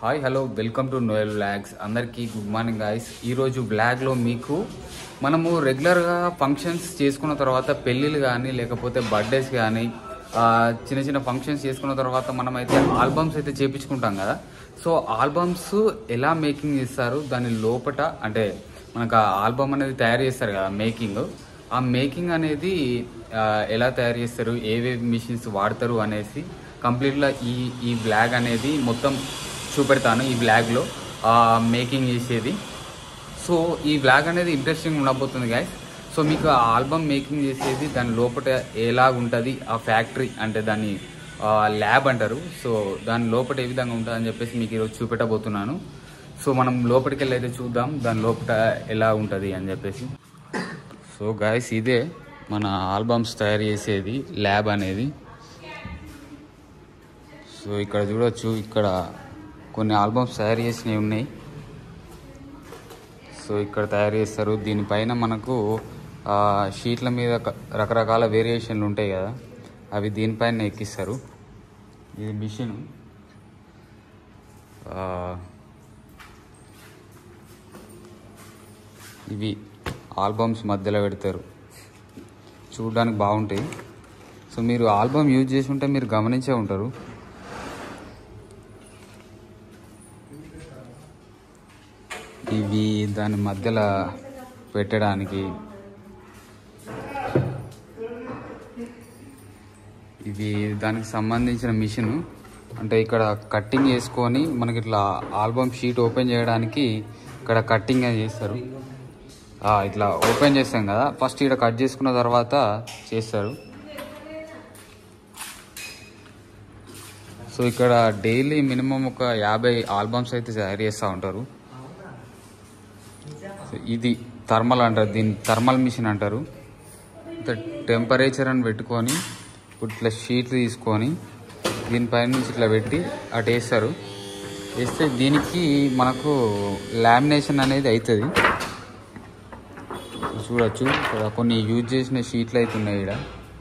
hi hello welcome to Noel vlogs అందరికీ good morning guys ఈరోజు వ్లాగ్లో మీకు మనము రెగ్యులర్గా ఫంక్షన్స్ చేసుకున్న తర్వాత పెళ్ళిళ్ళు కానీ లేకపోతే బర్త్డేస్ కానీ ఆ, చిన్న చిన్న ఫంక్షన్స్ చేసుకున్న తర్వాత మనమైతే ఆల్బమ్స్ అయితే చేపించుకుంటాం కదా సో ఆల్బమ్స్ ఎలా మేకింగ్ చేస్తారు దాని లోపట అంటే మనకు ఆ ఆల్బమ్ అనేది తయారు చేస్తారు కదా మేకింగ్ ఆ మేకింగ్ అనేది ఆ, ఎలా తయారు చేస్తారు ఏవేవి మిషన్స్ వాడతారు అనేసి కంప్లీట్గా ఈ ఈ బ్లాగ్ అనేది మొత్తం చూపెడతాను ఈ బ్లాగ్లో మేకింగ్ చేసేది సో ఈ బ్లాగ్ అనేది ఇంట్రెస్టింగ్ ఉండబోతుంది గాయస్ సో మీకు ఆ ఆల్బమ్ మేకింగ్ చేసేది దాని లోపల ఎలా ఉంటుంది ఆ ఫ్యాక్టరీ అంటే దాన్ని ల్యాబ్ అంటారు సో దాని లోపల ఏ విధంగా ఉంటుంది అని చెప్పేసి మీకు ఈరోజు చూపెట్టబోతున్నాను సో మనం లోపలికి వెళ్ళి అయితే చూద్దాం దాని లోపల ఎలా ఉంటుంది అని చెప్పేసి సో గాయస్ ఇదే మన ఆల్బమ్స్ తయారు చేసేది ల్యాబ్ అనేది సో ఇక్కడ చూడొచ్చు ఇక్కడ కొన్ని ఆల్బమ్స్ తయారు చేసినవి ఉన్నాయి సో ఇక్కడ తయారు చేస్తారు దీనిపైన మనకు ఆ, షీట్ల మీద క- రకరకాల వేరియేషన్లు ఉంటాయి కదా అవి దీనిపైన ఎక్కిస్తారు ఇది మిషన్ ఇవి ఆల్బమ్స్ మధ్యలో పెడతారు చూడడానికి బాగుంటాయి సో మీరు ఆల్బమ్ యూజ్ చేసి ఉంటే మీరు గమనించే ఉంటారు ఇవి దాని మధ్యలో పెట్టడానికి ఇది దానికి సంబంధించిన మిషన్ అంటే ఇక్కడ కట్టింగ్ చేసుకొని మనకి ఇట్లా ఆల్బమ్ షీట్ ఓపెన్ చేయడానికి ఇక్కడ కట్టింగ్ అని చేస్తారు ఆ, ఇట్లా ఓపెన్ చేస్తాం కదా ఫస్ట్ ఇక్కడ కట్ చేసుకున్న తర్వాత చేస్తారు సో ఇక్కడ డైలీ మినిమం ఒక యాభై ఆల్బమ్స్ అయితే తయారు చేస్తూ ఉంటారు సో ఇది థర్మల్ అంటారు దీన్ని థర్మల్ మిషన్ అంటారు టెంపరేచర్ అని పెట్టుకొని ఇప్పుడు ఇట్లా షీట్లు తీసుకొని దీనిపైన నుంచి ఇట్లా పెట్టి అటు వేస్తారు వేస్తే దీనికి మనకు లామినేషన్ అనేది అవుతుంది చూడొచ్చు ఇక్కడ కొన్ని యూజ్ చేసిన షీట్లు అయితే ఉన్నాయి ఇక్కడ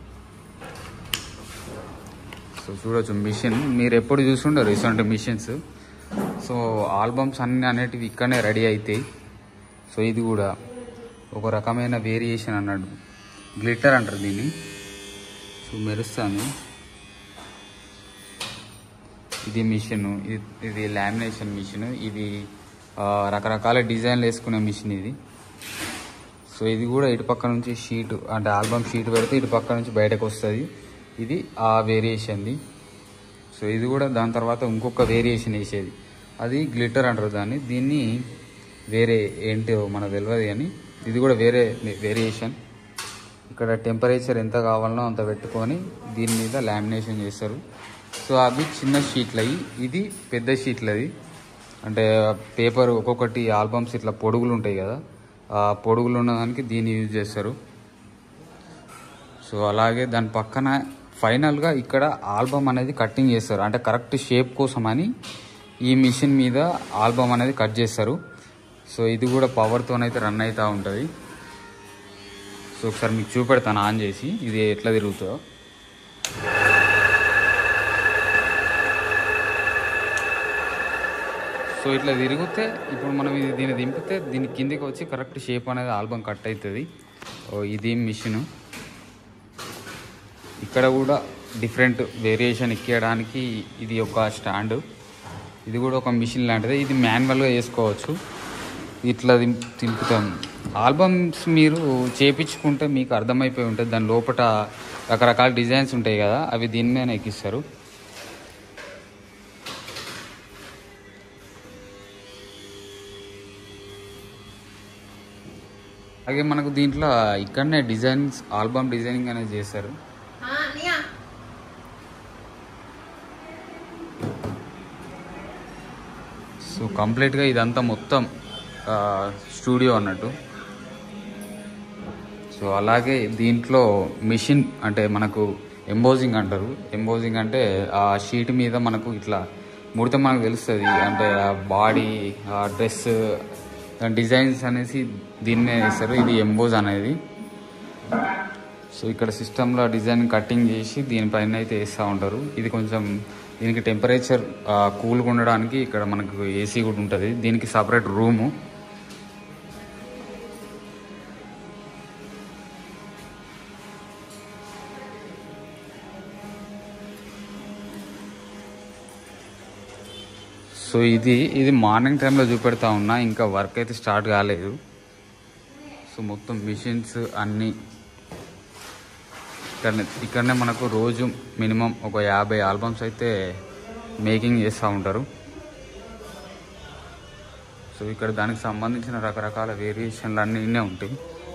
సో చూడొచ్చు మిషన్ మీరు ఎప్పుడు చూసుండరు ఇటువంటి మిషన్స్ సో ఆల్బమ్స్ అన్ని అనేటివి ఇక్కడనే రెడీ అవుతాయి సో ఇది కూడా ఒక రకమైన వేరియేషన్ అన్నాడు గ్లిట్టర్ అంటారు దీన్ని సో మెరుస్తాను ఇది మిషన్ ఇది ఇది లామినేషన్ మిషన్ ఇది ఆ, రకరకాల డిజైన్లు వేసుకునే మిషన్ ఇది సో ఇది కూడా ఇటు పక్క నుంచి షీట్ అంటే ఆల్బమ్ షీట్ పెడితే ఇటు పక్క నుంచి బయటకు వస్తుంది ఇది ఆ వేరియేషన్ది సో ఇది కూడా దాని తర్వాత ఇంకొక వేరియేషన్ వేసేది అది గ్లిటర్ అంటారు దాన్ని దీన్ని వేరే ఏంటో మనకు తెలియదు కానీ ఇది కూడా వేరే వేరియేషన్ ఇక్కడ టెంపరేచర్ ఎంత కావాలనో అంత పెట్టుకొని దీని మీద లామినేషన్ చేస్తారు సో అవి చిన్న షీట్లు అవి ఇది పెద్ద షీట్లు అది అంటే పేపర్ ఒక్కొక్కటి ఆల్బమ్స్ ఇట్లా పొడుగులు ఉంటాయి కదా ఆ పొడుగులు ఉన్నదానికి దీన్ని యూజ్ చేస్తారు సో అలాగే దాని పక్కన ఫైనల్గా ఇక్కడ ఆల్బమ్ అనేది కట్టింగ్ చేస్తారు అంటే కరెక్ట్ షేప్ కోసం అని ఈ మిషన్ మీద ఆల్బమ్ అనేది కట్ చేస్తారు సో ఇది కూడా పవర్తోనైతే రన్ అవుతూ ఉంటుంది సో ఒకసారి మీకు చూపెడతాను ఆన్ చేసి ఇది ఎట్లా తిరుగుతుందో సో ఇట్లా తిరిగితే ఇప్పుడు మనం ఇది దీన్ని దింపితే దీని కిందికి వచ్చి కరెక్ట్ షేప్ అనేది ఆల్బమ్ కట్ అవుతుంది ఓ ఇది మిషన్ ఇక్కడ కూడా డిఫరెంట్ వేరియేషన్ ఎక్కియడానికి ఇది ఒక స్టాండ్ ఇది కూడా ఒక మిషన్ లాంటిది ఇది మాన్యువల్గా వేసుకోవచ్చు ఇట్లా దిం తింపుతాం ఆల్బమ్స్ మీరు చేపించుకుంటే మీకు అర్థమైపోయి ఉంటుంది దాని లోపల రకరకాల డిజైన్స్ ఉంటాయి కదా అవి దీని మీద ఎక్కిస్తారు అలాగే మనకు దీంట్లో ఇక్కడనే డిజైన్స్ ఆల్బమ్ డిజైనింగ్ అనేది చేస్తారు हाँ निया సో కంప్లీట్గా ఇదంతా మొత్తం ఆ, స్టూడియో అన్నట్టు సో అలాగే దీంట్లో మిషన్ అంటే మనకు ఎంబోజింగ్ అంటారు ఎంబోజింగ్ అంటే ఆ షీట్ మీద మనకు ఇట్లా ముడితే మనకు తెలుస్తుంది అంటే ఆ బాడీ ఆ డ్రెస్ డిజైన్స్ అనేసి దీన్నే ఇస్తారు ఇది ఎంబోజ్ అనేది సో ఇక్కడ సిస్టంలో డిజైన్ కటింగ్ చేసి దీనిపైన అయితే వేస్తూ ఉంటారు ఇది కొంచెం దీనికి టెంపరేచర్ కూల్గా ఉండడానికి ఇక్కడ మనకు ఏసీ కూడా ఉంటుంది దీనికి సపరేట్ రూము సో ఇది ఇది మార్నింగ్ టైంలో చూపెడతా ఉన్నా ఇంకా వర్క్ అయితే స్టార్ట్ కాలేదు సో మొత్తం మిషన్స్ అన్నీ ఇక్కడనే ఇక్కడనే మనకు రోజు మినిమం ఒక యాభై ఆల్బమ్స్ అయితే మేకింగ్ చేస్తూ ఉంటారు సో ఇక్కడ దానికి సంబంధించిన రకరకాల వేరియేషన్లు అన్నీ ఇన్నే ఉంటాయి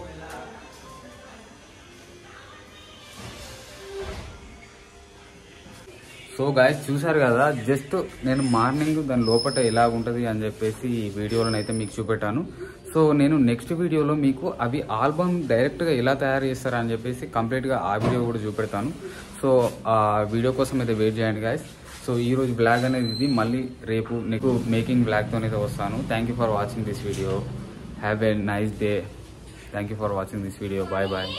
సో గాయస్ చూసారు కదా జస్ట్ నేను మార్నింగ్ దాని లోపల ఎలా ఉంటుంది అని చెప్పేసి ఈ వీడియోలో అయితే మీకు చూపెట్టాను సో నేను నెక్స్ట్ వీడియోలో మీకు అవి ఆల్బమ్ డైరెక్ట్గా ఎలా తయారు చేస్తారు అని చెప్పేసి కంప్లీట్గా ఆ వీడియో కూడా చూపెడతాను సో ఆ వీడియో కోసం అయితే వెయిట్ చేయండి గాయస్ సో ఈ రోజు బ్లాగ్ అనేది ఇది మళ్ళీ రేపు నీకు మేకింగ్ బ్లాగ్తో అయితే వస్తాను thank you for watching this video have a nice day thank you for watching this video bye bye